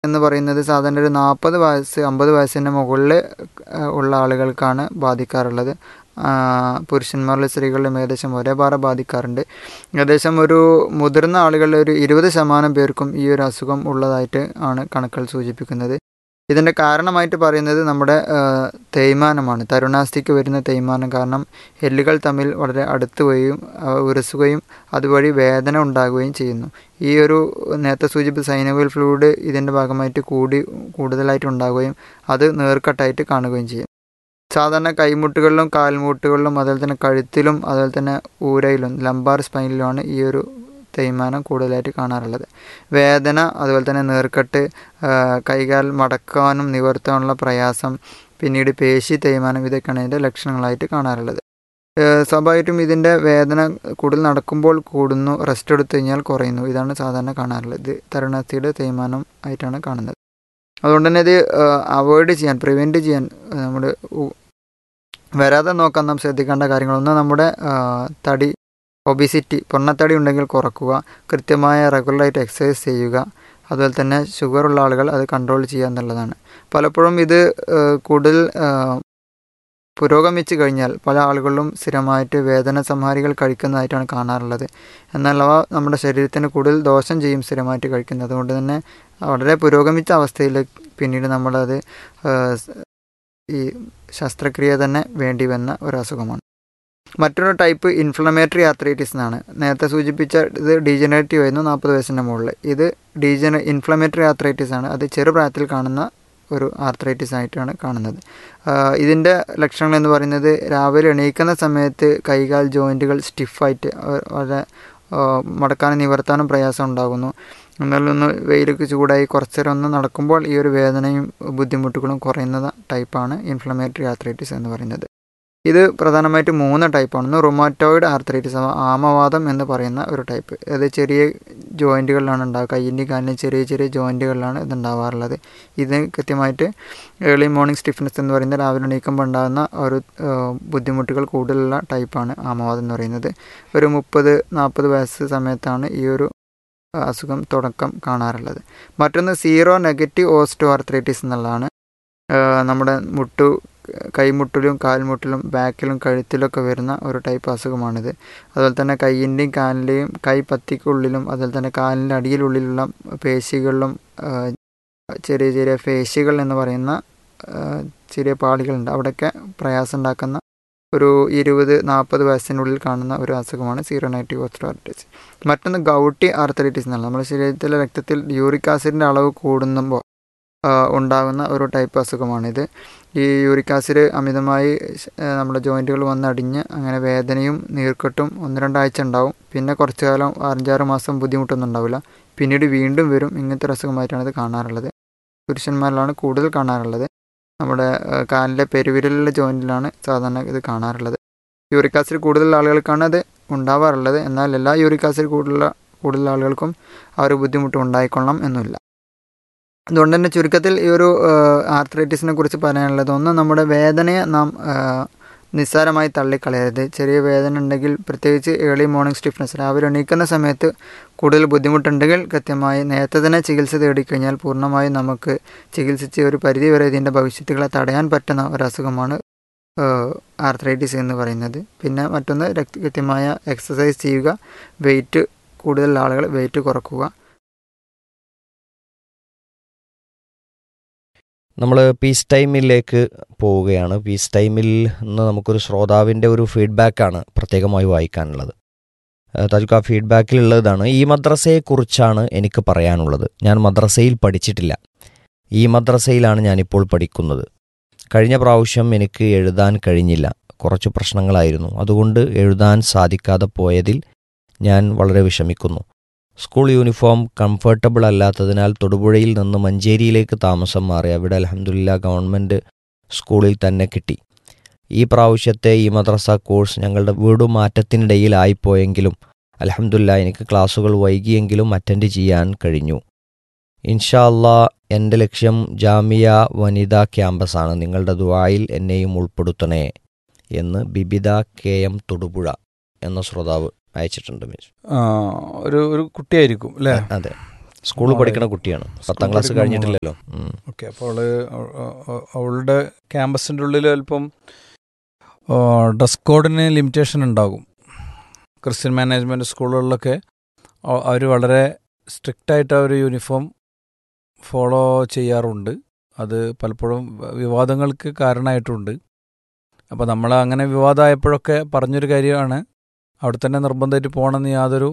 എന്ന് പറയുന്നത് സാധാരണ ഒരു നാൽപ്പത് വയസ്സ് അമ്പത് വയസ്സിൻ്റെ മുകളിൽ ഉള്ള ആളുകൾക്കാണ് ബാധിക്കാറുള്ളത് ആ, പുരുഷന്മാരിലും സ്ത്രീകളിലും ഏകദേശം ഒരേ പാറ ബാധിക്കാറുണ്ട് ഏകദേശം ഒരു മുതിർന്ന ആളുകളിൽ ഒരു ഇരുപത് ശതമാനം പേർക്കും ഈ ഒരു അസുഖം ഉള്ളതായിട്ട് ആണ് കണക്കുകൾ സൂചിപ്പിക്കുന്നത് ഇതിൻ്റെ കാരണമായിട്ട് പറയുന്നത് നമ്മുടെ ആ, തേയ്മാനമാണ് തരുണാസ്ഥിക്ക് വരുന്ന തേയ്മാനം കാരണം എല്ലുകൾ തമ്മിൽ വളരെ അടുത്ത് വരികയും അവ ഉരസുകയും അതുവഴി വേദന ഉണ്ടാകുകയും ചെയ്യുന്നു ഈ ഒരു നേരത്തെ സൂചിപ്പിച്ച സൈനോവൽ ഫ്ലൂയിഡ് ഇതിൻ്റെ ഭാഗമായിട്ട് കൂടി കൂടുതലായിട്ട് ഉണ്ടാകുകയും അത് നേർക്കട്ടായിട്ട് കാണുകയും ചെയ്യും സാധാരണ കൈമുട്ടുകളിലും കാൽമുട്ടുകളിലും അതുപോലെ തന്നെ കഴുത്തിലും അതുപോലെ തന്നെ ഊരയിലും ലംബാർ സ്പൈനിലുമാണ് ഈ ഒരു തേയ്മാനം കൂടുതലായിട്ട് കാണാറുള്ളത് വേദന അതുപോലെ തന്നെ നീർക്കെട്ട് ആ, കൈകാൽ മടക്കാനും നിവർത്താനുള്ള പ്രയാസം പിന്നീട് പേശി തേയ്മാനം ഇതൊക്കെയാണ് ഇതിൻ്റെ ലക്ഷണങ്ങളായിട്ട് കാണാറുള്ളത് ഏഹ് സ്വാഭാവികമായിട്ടും ഇതിൻ്റെ വേദന കൂടുതൽ നടക്കുമ്പോൾ കൂടുന്നു റെസ്റ്റ് എടുത്തു കഴിഞ്ഞാൽ കുറയുന്നു ഇതാണ് സാധാരണ കാണാറുള്ളത് ഇത് തരുണാസ്ഥിയുടെ തേയ്മാനം ആയിട്ടാണ് കാണുന്നത് അതുകൊണ്ട് തന്നെ ഇത് അവോയ്ഡ് ചെയ്യാൻ പ്രിവെൻറ്റ് ചെയ്യാൻ നമ്മൾ വരാതെ നോക്കാൻ നാം ശ്രദ്ധിക്കേണ്ട കാര്യങ്ങളൊന്ന് നമ്മുടെ ആ, തടി ഒബിസിറ്റി പൊണ്ണത്തടി ഉണ്ടെങ്കിൽ കുറക്കുക കൃത്യമായ റെഗുലറായിട്ട് എക്സസൈസ് ചെയ്യുക അതുപോലെ തന്നെ ഷുഗർ ഉള്ള ആളുകൾ അത് കൺട്രോൾ ചെയ്യുക എന്നുള്ളതാണ് പലപ്പോഴും ഇത് ആ, കൂടുതൽ ആ, പുരോഗമിച്ച് കഴിഞ്ഞാൽ പല ആളുകളിലും സ്ഥിരമായിട്ട് വേദന സംഹാരികൾ കഴിക്കുന്നതായിട്ടാണ് കാണാറുള്ളത് എന്നാൽ അവ നമ്മുടെ ശരീരത്തിന് കൂടുതൽ ദോഷം ചെയ്യും സ്ഥിരമായിട്ട് കഴിക്കുന്നത് അതുകൊണ്ട് തന്നെ വളരെ പുരോഗമിച്ച അവസ്ഥയിൽ പിന്നീട് നമ്മളത് ആ, സ്- ഈ ശസ്ത്രക്രിയ തന്നെ വേണ്ടി വന്ന ഒരു അസുഖമാണ് മറ്റൊരു ടൈപ്പ് ഇൻഫ്ലമേറ്ററി ആർത്രൈറ്റിസ് എന്നാണ് നേരത്തെ സൂചിപ്പിച്ച ഇത് ഡീജനറേറ്റീവ് ആയിരുന്നു നാൽപ്പത് വയസ്സിൻ്റെ മുകളിൽ ഇത് ഡീജന ഇൻഫ്ലമേറ്ററി ആർത്രൈറ്റിസ് ആണ് അത് ചെറുപ്രായത്തിൽ കാണുന്ന ഒരു ആർത്രൈറ്റിസ് ആയിട്ടാണ് കാണുന്നത് ആഹ് ഇതിൻ്റെ ലക്ഷണങ്ങൾ എന്ന് പറയുന്നത് രാവിലെ എണീക്കുന്ന സമയത്ത് കൈകാൽ ജോയിൻറ്റുകൾ സ്റ്റിഫായിട്ട് വളരെ ആഹ് മടക്കാനും നിവർത്താനും പ്രയാസം ഉണ്ടാകുന്നു എന്നാലൊന്ന് വെയിലൊക്കെ ചൂടായി കുറച്ച് നേരം ഒന്ന് നടക്കുമ്പോൾ ഈ ഒരു വേദനയും ബുദ്ധിമുട്ടുകളും കുറയുന്ന ടൈപ്പാണ് ഇൻഫ്ലമേറ്ററി ആർത്രൈറ്റിസ് എന്ന് പറയുന്നത് ഇത് പ്രധാനമായിട്ട് മൂന്ന് ടൈപ്പാണ് ഒന്ന് റൊമാറ്റോയിഡ് ആർത്രൈറ്റിസ് അഥവാ ആമവാദം എന്ന് പറയുന്ന ഒരു ടൈപ്പ് അത് ചെറിയ ജോയിൻറ്റുകളിലാണ് ഉണ്ടാവുക കയ്യിൻ്റെയും കാലിൻ്റെയും ചെറിയ ചെറിയ ജോയിൻറ്റുകളിലാണ് ഇത് ഉണ്ടാവാറുള്ളത് ഇത് കൃത്യമായിട്ട് ഏർലി മോർണിംഗ് സ്റ്റിഫ്നെസ് എന്ന് പറയുന്നത് രാവിലെ എണീക്കുമ്പോൾ ഉണ്ടാകുന്ന ഒരു ഏഹ്, ബുദ്ധിമുട്ടുകൾ കൂടുതലുള്ള ടൈപ്പാണ് ആമവാദം എന്ന് പറയുന്നത് ഒരു മുപ്പത് നാൽപ്പത് വയസ്സ് സമയത്താണ് ഈ ഒരു അസുഖം തുടക്കം കാണാറുള്ളത് മറ്റൊന്ന് സീറോ നെഗറ്റീവ് ഓസ്റ്റോ ആർത്രൈറ്റിസ് എന്നുള്ളതാണ് ഏഹ്, നമ്മുടെ മുട്ടു കൈമുട്ടിലും കാൽമുട്ടിലും ബാക്കിലും കഴുത്തിലൊക്കെ വരുന്ന ഒരു ടൈപ്പ് അസുഖമാണിത് അതുപോലെ തന്നെ കൈയിൻ്റെയും കാലിൻ്റെയും കൈ പത്തിക്കുള്ളിലും അതുപോലെ തന്നെ കാലിൻ്റെ അടിയിലുള്ളിലുള്ള പേശികളിലും ഏഹ്, ചെറിയ ചെറിയ പേശികൾ എന്ന് പറയുന്ന ഏഹ്, ചെറിയ പാളികളുണ്ട് അവിടെയൊക്കെ പ്രയാസം ഉണ്ടാക്കുന്ന ഒരു ഇരുപത് നാൽപ്പത് വയസ്സിനുള്ളിൽ കാണുന്ന ഒരു അസുഖമാണ് സീറോ നെഗറ്റീവ് ഓസ്ട്രോആർട്ടിസ് മറ്റൊന്ന് ഗൗട്ടി ആർത്തറൈറ്റിസ് എന്നാണ് നമ്മുടെ ശരീരത്തിലെ രക്തത്തിൽ യൂറിക് ആസിഡിൻ്റെ അളവ് കൂടുമ്പോൾ ഉണ്ടാകുന്ന ഒരു ടൈപ്പ് അസുഖമാണിത് ഈ യൂറിക് ആസിഡ് അമിതമായി ശ- ആ, നമ്മുടെ ജോയിൻറ്റുകൾ വന്നടിഞ്ഞ് അങ്ങനെ വേദനയും നീർക്കെട്ടും ഒന്ന് രണ്ടാഴ്ച ഉണ്ടാവും പിന്നെ കുറച്ചു കാലം അഞ്ചാറ് മാസം ബുദ്ധിമുട്ടൊന്നും ഉണ്ടാവില്ല പിന്നീട് വീണ്ടും വരും ഇങ്ങനത്തെ ഒരു അസുഖമായിട്ടാണ് ഇത് കാണാറുള്ളത് പുരുഷന്മാരിലാണ് കൂടുതൽ കാണാറുള്ളത് നമ്മുടെ ആ, കാലിലെ പെരുവിരലിലെ ജോയിൻറ്റിലാണ് സാധാരണ ഇത് കാണാറുള്ളത് യൂറിക് ആസിഡ് കൂടുതൽ ആളുകൾക്കാണ് അത് ഉണ്ടാവാറുള്ളത് എന്നാൽ എല്ലാ യൂറിക് ആസിഡ് കൂടുതലുള്ള കൂടുതൽ ആളുകൾക്കും ആ ഒരു ബുദ്ധിമുട്ട് ഉണ്ടായിക്കൊള്ളണം എന്നില്ല അതുകൊണ്ട് തന്നെ ചുരുക്കത്തിൽ ഈ ഒരു ആർത്രൈറ്റിസിനെ കുറിച്ച് പറയാനുള്ളത് ഒന്ന് നമ്മുടെ വേദനയെ നാം ആ, നിസ്സാരമായി തള്ളിക്കളയരുത് ചെറിയ വേദന ഉണ്ടെങ്കിൽ പ്രത്യേകിച്ച് ഏർലി മോർണിംഗ് സ്റ്റിഫ്നെസ് രാവിലെ എണീക്കുന്ന സമയത്ത് കൂടുതൽ ബുദ്ധിമുട്ടുണ്ടെങ്കിൽ കൃത്യമായി നേരത്തെ തന്നെ ചികിത്സ തേടിക്കഴിഞ്ഞാൽ പൂർണ്ണമായും നമുക്ക് ചികിത്സിച്ച് ഒരു പരിധി വരെ ഇതിൻ്റെ ഭവിഷ്യത്തുകളെ തടയാൻ പറ്റുന്ന ഒരു അസുഖമാണ് ആർത്രൈറ്റിസ് എന്ന് പറയുന്നത് പിന്നെ മറ്റൊന്ന് രക്ത കൃത്യമായ എക്സസൈസ് ചെയ്യുക വെയിറ്റ് കൂടുതൽ ആളുകൾ വെയിറ്റ് കുറക്കുക നമ്മൾ പീസ് ടൈമിലേക്ക് പോവുകയാണ് പീസ് ടൈമിൽ നിന്ന് നമുക്കൊരു ശ്രോതാവിൻ്റെ ഒരു ഫീഡ്ബാക്കാണ് പ്രത്യേകമായി വായിക്കാനുള്ളത് ഏഹ് താജുക്ക് ആ ഫീഡ്ബാക്കിലുള്ളതാണ് ഈ മദ്രസയെക്കുറിച്ചാണ് എനിക്ക് പറയാനുള്ളത് ഞാൻ മദ്രസയിൽ പഠിച്ചിട്ടില്ല ഈ മദ്രസയിലാണ് ഞാനിപ്പോൾ പഠിക്കുന്നത് കഴിഞ്ഞ പ്രാവശ്യം എനിക്ക് എഴുതാൻ കഴിഞ്ഞില്ല കുറച്ച് പ്രശ്നങ്ങളായിരുന്നു അതുകൊണ്ട് എഴുതാൻ സാധിക്കാതെ പോയതിൽ ഞാൻ വളരെ വിഷമിക്കുന്നു സ്കൂൾ യൂണിഫോം കംഫർട്ടബിൾ അല്ലാത്തതിനാൽ തൊടുപുഴയിൽ നിന്ന് മഞ്ചേരിയിലേക്ക് താമസം മാറി അവിടെ അലഹമുല്ല ഗവൺമെൻറ് സ്കൂളിൽ തന്നെ കിട്ടി ഈ പ്രാവശ്യത്തെ ഈ മദ്രസ കോഴ്സ് ഞങ്ങളുടെ വീടുമാറ്റത്തിനിടയിലായിപ്പോയെങ്കിലും അലഹമുല്ല എനിക്ക് ക്ലാസ്സുകൾ വൈകിയെങ്കിലും അറ്റൻഡ് ചെയ്യാൻ കഴിഞ്ഞു ഇൻഷാ അല്ലാ എൻ്റെ ലക്ഷ്യം ജാമിയ വനിതാ ക്യാമ്പസാണ് നിങ്ങളുടെ ദുആയിൽ എന്നെയും ഉൾപ്പെടുത്തണേ എന്ന് ബിബിത കെ എം തൊടുപുഴ എന്ന ശ്രോതാവ് അയച്ചിട്ടുണ്ട് മിസ് ആ, ഒരു ഒരു കുട്ടിയായിരിക്കും അല്ലേ അതെ സ്കൂളിൽ മോളെ- പഠിക്കുന്ന കുട്ടിയാണ് പത്താം ക്ലാസ് പഠിക്കുന്ന കഴിഞ്ഞിട്ടില്ലല്ലോ ഉം. ഓക്കെ അപ്പോൾ അവള് അവ- അവ- അവളുടെ ക്യാമ്പസിൻ്റെ ഉള്ളിൽ അല്പം ഡ്രസ് കോഡിന് ലിമിറ്റേഷൻ ഉണ്ടാകും ക്രിസ്ത്യൻ മാനേജ്മെൻറ്റ് സ്കൂളുകളിലൊക്കെ അവർ വളരെ സ്ട്രിക്റ്റായിട്ട് ആ ഒരു യൂണിഫോം ഫോളോ ചെയ്യാറുണ്ട് അത് പലപ്പോഴും വ- വിവാദങ്ങൾക്ക് കാരണമായിട്ടുണ്ട് അപ്പോൾ നമ്മൾ അങ്ങനെ വിവാദമായപ്പോഴൊക്കെ പറഞ്ഞൊരു കാര്യമാണ് അവിടെ തന്നെ നിർബന്ധമായിട്ട് പോകണമെന്ന് യാതൊരു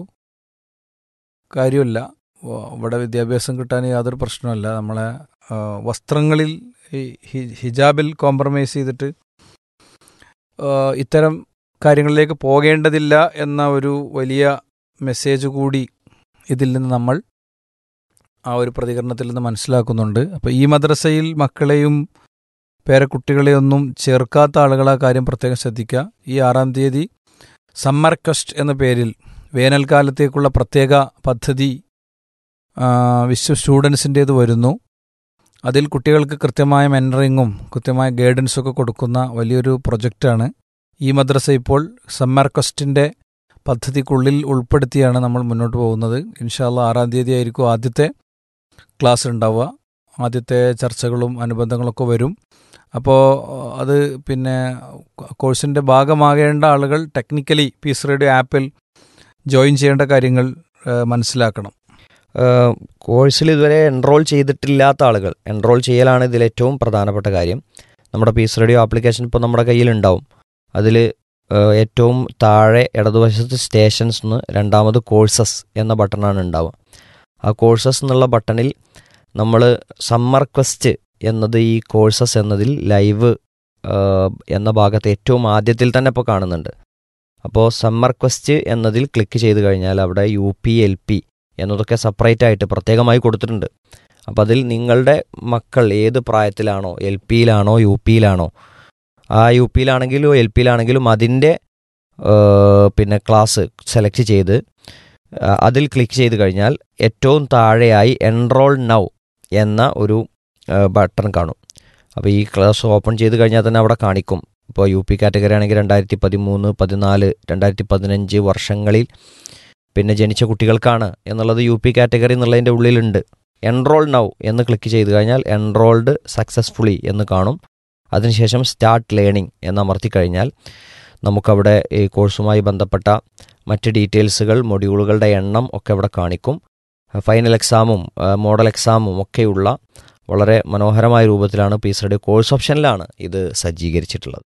കാര്യമില്ല വ- ഇവിടെ വിദ്യാഭ്യാസം കിട്ടാൻ യാതൊരു പ്രശ്നമല്ല നമ്മളെ ആ, വസ്ത്രങ്ങളിൽ ഈ ഹി- ഹിജാബിൽ കോംപ്രമൈസ് ചെയ്തിട്ട് ആ, ഇത്തരം കാര്യങ്ങളിലേക്ക് പോകേണ്ടതില്ല എന്ന ഒരു വലിയ മെസ്സേജ് കൂടി ഇതിൽ നിന്ന് നമ്മൾ ആ ഒരു പ്രതികരണത്തിൽ നിന്ന് മനസ്സിലാക്കുന്നുണ്ട് അപ്പോൾ ഈ മദ്രസയിൽ മക്കളെയും പേരക്കുട്ടികളെയൊന്നും ചേർക്കാത്ത ആളുകൾ ആ കാര്യം പ്രത്യേകം ശ്രദ്ധിക്കുക ഈ ആറാം തീയതി സമ്മർ കസ്റ്റ് എന്ന പേരിൽ വേനൽക്കാലത്തേക്കുള്ള പ്രത്യേക പദ്ധതി ആ, വിശ്വ സ്റ്റുഡൻസിൻ്റേത് വരുന്നു അതിൽ കുട്ടികൾക്ക് കൃത്യമായ മെൻറ്ററിങ്ങും കൃത്യമായ ഗൈഡൻസും ഒക്കെ കൊടുക്കുന്ന വലിയൊരു പ്രൊജക്റ്റാണ് ഈ മദ്രസ ഇപ്പോൾ സമ്മർ കസ്റ്റിൻ്റെ പദ്ധതിക്കുള്ളിൽ ഉൾപ്പെടുത്തിയാണ് നമ്മൾ മുന്നോട്ട് പോകുന്നത് ഇൻഷാല്ല ആറാം തീയതി ആയിരിക്കും ആദ്യത്തെ ക്ലാസ് ഉണ്ടാവുക ആദ്യത്തെ ചർച്ചകളും അനുബന്ധങ്ങളൊക്കെ വരും അപ്പോൾ അത് പിന്നെ കോഴ്സിൻ്റെ ഭാഗമാകേണ്ട ആളുകൾ ടെക്നിക്കലി പീസ് റേഡിയോ ആപ്പിൽ ജോയിൻ ചെയ്യേണ്ട കാര്യങ്ങൾ ഏഹ്, മനസ്സിലാക്കണം ഏഹ് കോഴ്സിൽ ഇതുവരെ എൻറോൾ ചെയ്തിട്ടില്ലാത്ത ആളുകൾ എൻറോൾ ചെയ്യലാണ് ഇതിൽ ഏറ്റവും പ്രധാനപ്പെട്ട കാര്യം നമ്മുടെ പീസ് റേഡിയോ ആപ്ലിക്കേഷൻ ഇപ്പോൾ നമ്മുടെ കയ്യിലുണ്ടാവും അതിൽ ഏറ്റവും താഴെ ഇടതുവശത്ത് സ്റ്റേഷൻസ് എന്ന് രണ്ടാമത് കോഴ്സസ് എന്ന ബട്ടണാണ് ഉണ്ടാവുക ആ കോഴ്സസ് എന്നുള്ള ബട്ടണിൽ നമ്മൾ സമ്മർ ക്വസ്റ്റ് എന്നത് ഈ കോഴ്സസ് എന്നതിൽ ലൈവ് എന്ന ഭാഗത്ത് ഏറ്റവും ആദ്യത്തിൽ തന്നെ ഇപ്പോൾ കാണുന്നുണ്ട് അപ്പോൾ സമ്മർ ക്വസ്റ്റ് എന്നതിൽ ക്ലിക്ക് ചെയ്ത് കഴിഞ്ഞാൽ അവിടെ യു പി എൽ പി എന്നതൊക്കെ സെപ്പറേറ്റ് ആയിട്ട് പ്രത്യേകമായി കൊടുത്തിട്ടുണ്ട് അപ്പോൾ അതിൽ നിങ്ങളുടെ മക്കൾ ഏത് പ്രായത്തിലാണോ എൽ പിയിലാണോ യു പിയിലാണോ ആ യു പിയിലാണെങ്കിലും എൽ പിയിലാണെങ്കിലും അതിൻ്റെ പിന്നെ ക്ലാസ് സെലക്ട് ചെയ്ത് ആ, അതിൽ ക്ലിക്ക് ചെയ്ത് കഴിഞ്ഞാൽ ഏറ്റവും താഴെയായി എൻറോൾ നൗ എന്ന ഒരു ബട്ടൺ കാണും അപ്പോൾ ഈ ക്ലാസ് ഓപ്പൺ ചെയ്ത് കഴിഞ്ഞാൽ തന്നെ അവിടെ കാണിക്കും ഇപ്പോൾ യു പി കാറ്റഗറി ആണെങ്കിൽ രണ്ടായിരത്തി പതിമൂന്ന് പതിനാല് രണ്ടായിരത്തി പതിനഞ്ച് വർഷങ്ങളിൽ പിന്നെ ജനിച്ച കുട്ടികൾക്കാണ് എന്നുള്ളത് യു പി കാറ്റഗറി എന്നുള്ളതിൻ്റെ ഉള്ളിലുണ്ട് എൻറോൾ നൗ എന്ന് ക്ലിക്ക് ചെയ്ത് കഴിഞ്ഞാൽ എൻറോൾഡ് സക്സസ്ഫുള്ളി എന്ന് കാണും അതിനുശേഷം സ്റ്റാർട്ട് ലേണിംഗ് എന്ന് അമർത്തി കഴിഞ്ഞാൽ നമുക്കവിടെ ഈ കോഴ്സുമായി ബന്ധപ്പെട്ട മറ്റ് ഡീറ്റെയിൽസുകൾ മൊഡ്യൂളുകളുടെ എണ്ണം ഒക്കെ അവിടെ കാണിക്കും ഫൈനൽ എക്സാമും മോഡൽ എക്സാമും ഒക്കെയുള്ള വളരെ മനോഹരമായ രൂപത്തിലാണ് പീസ് റേഡിയോ കോഴ്സ് ഓപ്ഷനിലാണ് ഇത് സജ്ജീകരിച്ചിട്ടുള്ളത്